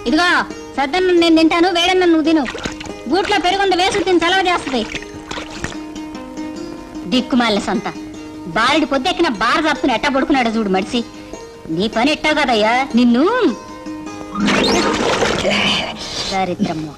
ఇదిగో సద్దన్నం నేను తింటాను వేడన్నం నువ్వు తిను గూట్లో పెరుగుంది వేసుకు తిని చలవ చేస్తుంది దిక్కుమాలిన సంత బారెడి పొద్దెక్కిన బార తప్పుకుని ఎట్టా పడుకున్నాడు చూడు మడిసి నీ పని ఎట్టావు కదయ్యా నిన్ను దరిద్రం మొగ.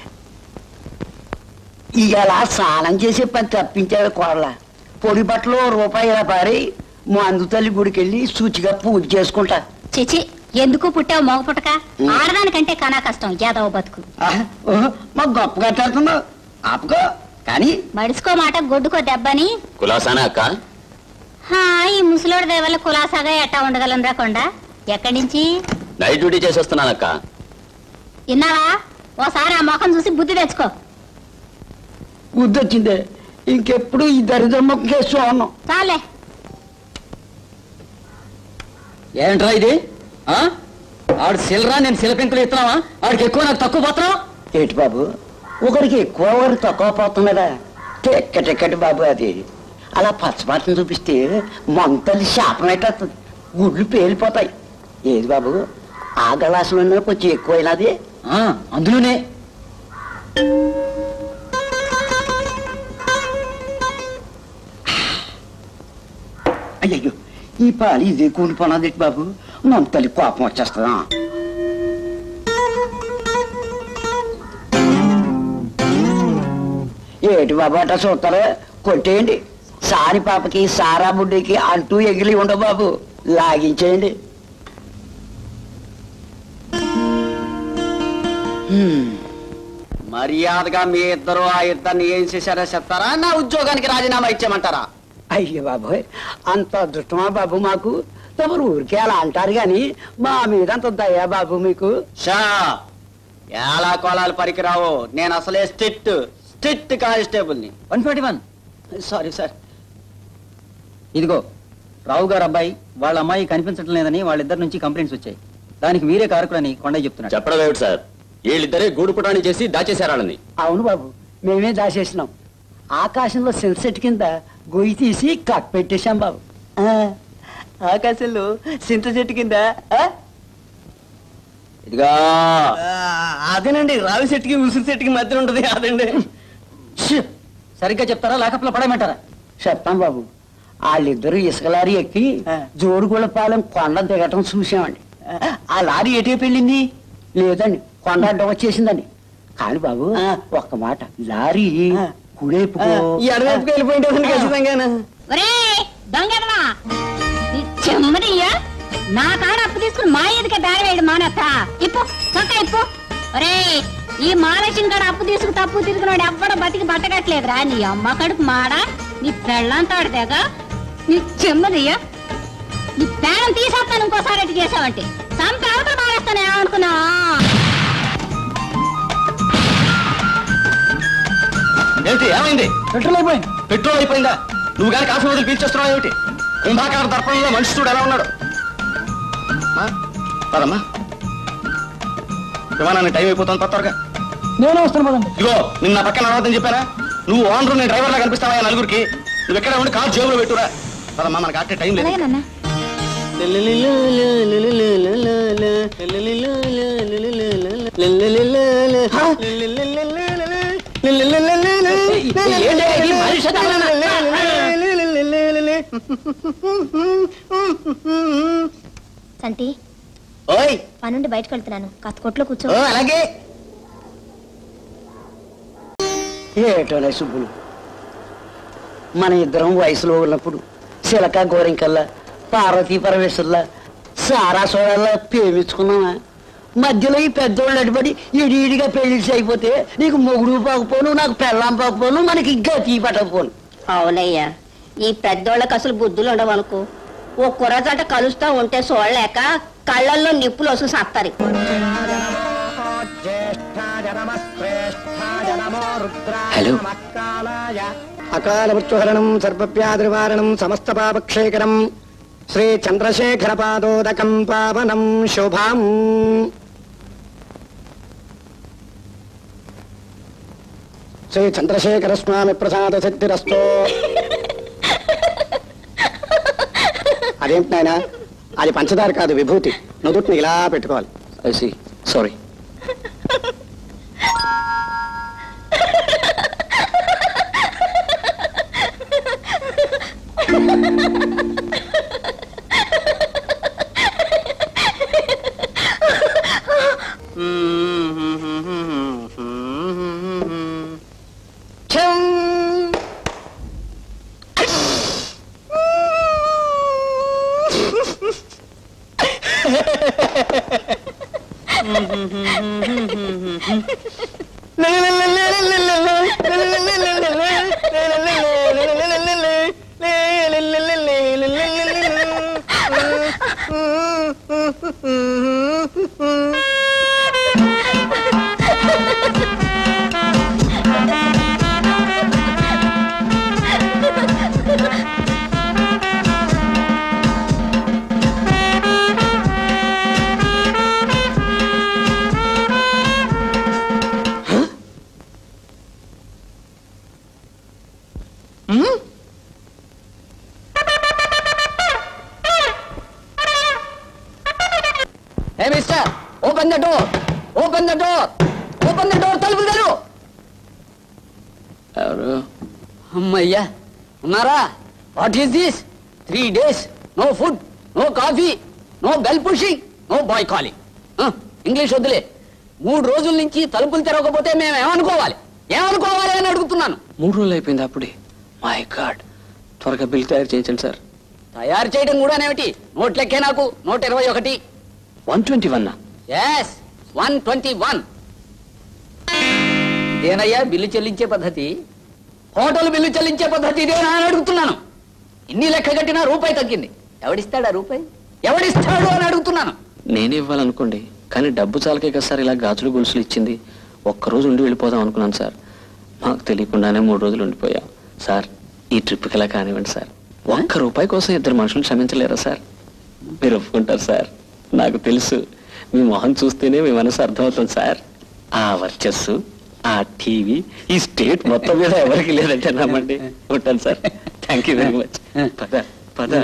ఇవాళ స్నానం చేసే పని తప్పించాడు కోడల పొడి బట్టలు రూపాయి ఇలా పారి మందు తల్లి గుడికి వెళ్ళి సూచిగా పూజ చేసుకుంటా చిచి ఎందుకు పుట్టావు మొగ పుట్టక ఆడదానికంటే కనా కష్టం యాదవ బతుకు ఆహ్, ఓహో, మా గొప్ప కట్టాడుతున్నావు ఆపుకో కానీ మడిసుకో మాట గొడ్డుకో దెబ్బని కులాసానా అక్క హా, ఈ ముసలోడి దేవల్ల కులాసాగా ఎట్టా ఉండగలం రాకుండా ఎక్కడి నుంచి నైట్ డ్యూటీ చేసి వస్తున్నానక్క విన్నావా ఓసారి ఆ ముఖం చూసి బుద్ధి తెచ్చుకో గుర్తొచ్చిందే ఇంకెప్పుడు ఈ దరిద్రమ్మ కేసు ఉన్నాం చాలే ఏంట్రా ఇది ఆ? ఆడు సిల్లరా నేను సిలపెంకులు ఇస్తున్నావా ఆడికి ఎక్కువ నాకు తక్కువ పోతున్నావు ఏటి బాబు ఒకరికి ఎక్కువ ఒకరికి తక్కువ పోతున్నదా టెక్క టెక్కటి బాబు అది అలా పచ్చపాటను చూపిస్తే మంతలు శాపం ఎట్టేస్తుంది గుడ్లు పేలిపోతాయి ఏది బాబు ఆ గలాసులో కొంచెం ఎక్కువైనది ఆ, అందులోనే అయ్యయ్యో ఈ పాలు ఇదే కూలిపోనది బాబు మంతలి కోపం వచ్చేస్తుందా ఏటి బాబు అట్లా చూస్తారా కొట్టేయండి సారి పాపకి సారా బుడ్డికి అంటూ ఎగిలి ఉండవు బాబు లాగించేయండి మర్యాదగా మీ ఇద్దరు ఆ ఇద్దరిని ఏం చేశారో చెప్తారా నా ఉద్యోగానికి రాజీనామా ఇచ్చేయమంటారా అయ్యో బాబోయ్ అంత అదృష్టమా బాబు మాకు తమరు ఊరికే అలా అంటారు గాని మా మీద అంత దయా బాబు మీకు షా ఎలా కోలాలు పనికిరావు నేను అసలే స్ట్రిక్ట్ స్ట్రిక్ట్ కానిస్టేబుల్ ని one forty one sorry sir ఇదిగో రావు గారు అబ్బాయి వాళ్ళ అమ్మాయి కనిపించడం లేదని వాళ్ళిద్దరి నుంచి కంప్లైంట్స్ వచ్చాయి దానికి మీరే కారకులని కొండయ్య చెప్తున్నాడు చెప్పడం ఏమిటి సార్ వీళ్ళిద్దరే గూడు పుటాన్ని చేసి దాచేశారాళ్ళని అవును బాబు మేమే దాచేసినాం ఆకాశంలో సెన్సెట్ కింద గొయ్యి తీసి కట్ పెట్టేశాం బాబు ఆకాశంలో సింత చెట్టు కింద ఇదిగా అదేనండి రావి చెట్టుకి ఉసిరి చెట్టుకి మధ్యన ఉంటది అదండి సరిగ్గా చెప్తారా లేకపోతే పడమంటారా చెప్తాం బాబు వాళ్ళిద్దరూ ఇసుక లారీ ఎక్కి జోడుగుళ్ళపాలెం కొండ దిగటం చూసామండి ఆ లారీ ఎటే పెళ్ళింది లేదండి కొండ అడ్డం వచ్చేసిందండి కానీ బాబు ఒక్క మాట లారీ కుడేపుకో ఈ అడవైపుకి వెళ్ళిపోయింటే ఖచ్చితంగా ఒరే దొంగదవా నీ చెమ్మదయ్యా నా కాడ అప్పు తీసుకుని మా ఎదుకే బేర వేయడు మానత్త ఇప్పు చొక్క ఇప్పు ఒరే ఈ మాలక్ష్యం కాడ అప్పు తీసుకు తప్పు తీసుకున్నాడు ఎవ్వడ బతికి బట్టగట్లేదురా నీ అమ్మ కడుపు మాడ నీ పెళ్ళంతాడు తెగ నీ చెమ్మదయ్యా నీ పేరం తీసేస్తాను ఇంకోసారి అటు చేసావంటే సంపి అవతల మారేస్తాను ఏమనుకున్నా ఏంటి ఏమైంది పెట్రోల్ అయిపోయింది పెట్రోల్ అయిపోయిందా నువ్వు కానీ కాఫీ వదిలి పీల్చేస్తున్నావు ఏమిటి కుంభాకార దర్పణంలో మనిషి చూడు ఎలా ఉన్నాడు మా, పదమ్మా విమానాన్ని టైం అయిపోతుంది త్వరగా నేను వస్తాను పదండి ఇదిగో నిన్న నా పక్కన నడవద్దని చెప్పానా నువ్వు ఓనర్ నేను డ్రైవర్ లా కనిపిస్తావా ఈ నలుగురికి నువ్వు ఎక్కడ ఉండి కారు జేబులో పెట్టురా పదమ్మా మనకు అట్టే టైం లేదు నాన్న సంటి ఓయ్ పనుండి బయటకు వెళ్తున్నాను కాస్త కొట్లో కూర్చో ఓ అలాగే ఏటోనే సుబ్బులు మన ఇద్దరం వయసులో ఉన్నప్పుడు చిలక గోరింకల్లా పార్వతీ పరమేశ్వర్లా సారా సోడల్లా ప్రేమించుకున్నామా మధ్యలో ఈ పెద్దోళ్ళు అడిపడి ఇడిగా పెళ్లి అయిపోతే నీకు మొగుడు పోకపోను నాకు పెళ్ళాం పోకపోను మనకి గతి పట్టకపోను అవునయ్యా ఈ పెద్దోళ్ళకి అసలు బుద్ధులు ఉండవనుకో ఓ కుర్రజంట కలుస్తా ఉంటే చూడలేక కళ్ళల్లో నిప్పులు వస్తూ సత్తారు హలో అకాల మృత్యుహరణం సర్వవ్యాధినివారణం సమస్త పాపక్షేకరం శ్రీ చంద్రశేఖర పాదోదకం పావనం శుభం శ్రీ చంద్రశేఖర స్వామి ప్రసాద సిద్ధిరస్తో అదేంటి నాయనా అది పంచదార కాదు విభూతి నుదుటిని ఇలా పెట్టుకోవాలి sorry hey mister open the door open the door open the door తలుపులు తెరు ఎవరు అమ్మయ్యా ఉన్నారా what is this three days no food no coffee no bell pushing no boy calling English వద్దులే మూడు రోజుల నుంచి తలుపులు తెరవకపోతే మేము ఏమనుకోవాలి ఏమనుకోవాలి అని అడుగుతున్నాను మూడు రోజులు అయిపోయింది అప్పుడే మై గాడ్ త్వరగా బిల్ తయారు చేయించండి సార్ తయారు చేయడం కూడానేమిటి నోట్లెక్కే నాకు నూట ఇరవై ఒకటి one twenty one yes one twenty one ఇదేనయ్యా బిల్లు చెల్లించే పద్ధతి హోటల్ బిల్లు చెల్లించే పద్ధతి ఇదేనా అని అడుగుతున్నాను ఇన్ని లెక్క కట్టినా రూపాయి తగ్గింది ఎవడిస్తాడా రూపాయి ఎవడిస్తాడు అని అడుగుతున్నాను నేనే ఇవ్వాలనుకోండి కానీ డబ్బు చాలకే కదా సార్ ఇలా గాజులు గొలుసులు ఇచ్చింది ఒక్కరోజు ఉండి వెళ్ళిపోదాం అనుకున్నాను సార్ మాకు తెలియకుండానే మూడు రోజులు ఉండిపోయాం సార్ ఈ ట్రిప్కి ఇలా కానివ్వండి సార్ ఒక్క రూపాయి కోసం ఇద్దరు మనుషులు క్షమించలేరా సార్ మీరు ఒప్పుకుంటారు సార్ నాకు తెలుసు మీ మొహం చూస్తేనే మీ మనసు అర్థమవుతుంది సార్ ఆ వర్చస్సు ఆ టీవీ ఈ స్టేట్ మొత్తం మీద ఎవరికి లేదంటే నమ్మండి ఉంటాను sir thank you very much పద పద